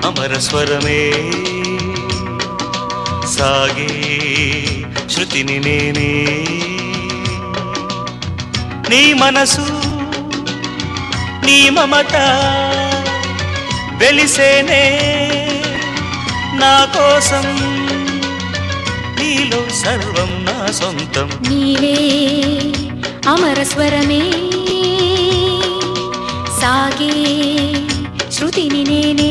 అమరస్వరమే సాగే శృతిని నేనే నీ మనసు నీ మమత వెలిసేనే నా కోసం నీలో సర్వం నా సొంతం నీవే అమరస్వరమే సాగే శృతిని నేనే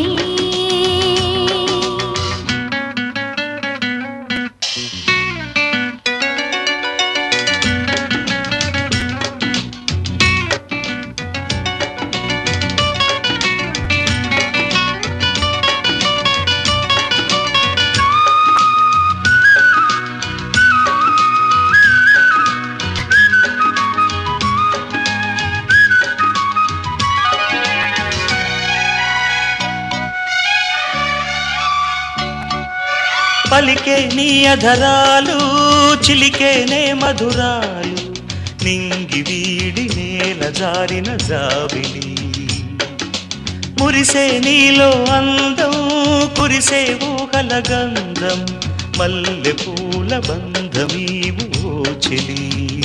పలికే నీ అధరాలు చిలికేనే మధురాలు నింగి వీడి నేల జారిన జాబిలి మురిసే నీలో అందం కురిసే ఊహల గంధం మల్లె పూల బంధమీవు ఓ చెలి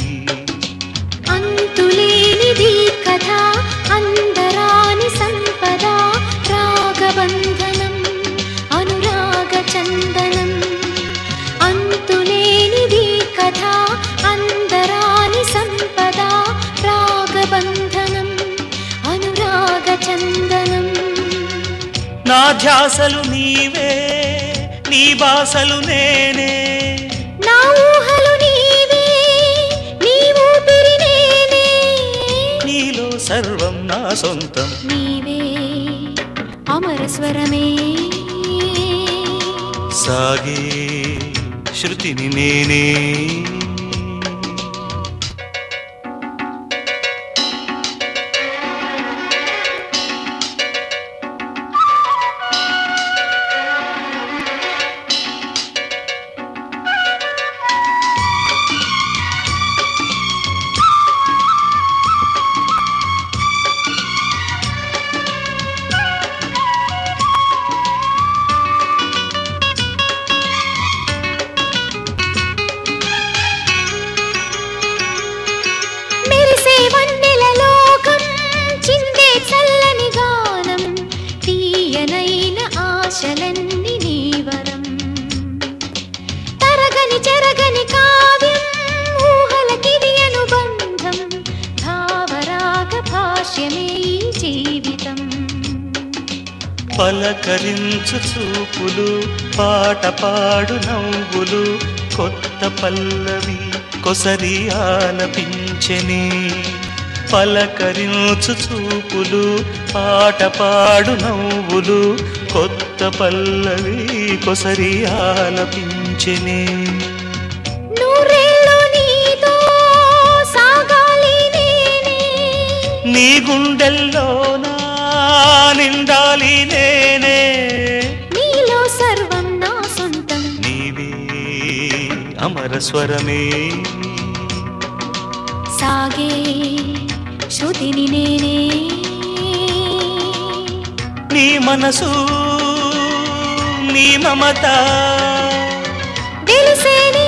అంతులేనిది కథ అందరాని సంపద రాగబంధనం అనురాగ చందనం అంతులేనిది కథ అందరాని సంపద రాగబంధనం అనురాగ చందనం నా ధ్యాసలు నీవే నీ బాసలు నేనే నా ఊహలు నీవే నీ ఊపిరి నేనే నీలో సర్వం నా సొంతం నీవే అమరస్వరమే సాగే శృతిని నేనే మెరిసే వన్నెల లోకం చిందే చల్లని గానం తీయనైన ఆశలన్నీ నీవరం తరగని చెరగని కావ్యం ఊహలకిది అనుబంధం భావరాగ భాష్యమే ఈ జీవితం పలకరించు చూపులు పాట పాడు నవ్వులు కొత్త పల్లవి కొసరి ఆలపించెని పలకరించు చూపులు పాట పాడు నవ్వులు కొత్త పల్లవి కొసరి ఆలపించెని నూరేళ్ళు నీతో సాగాలి నేనే నీ గుండెల్లోనా నిండాలి నేనే నీలో సర్వం నా సొంతం నీవే అమర స్వరమే సాగే శృతిని నేనే నీ మనసు నీ మమత తెలిసేనే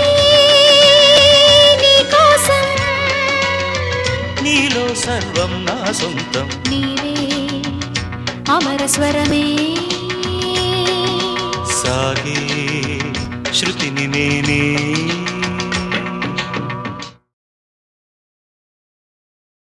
నీ కోసం నీలో సర్వం నా సొంతం నీవే అమర స్వరమే సాగే శృతిని నేనే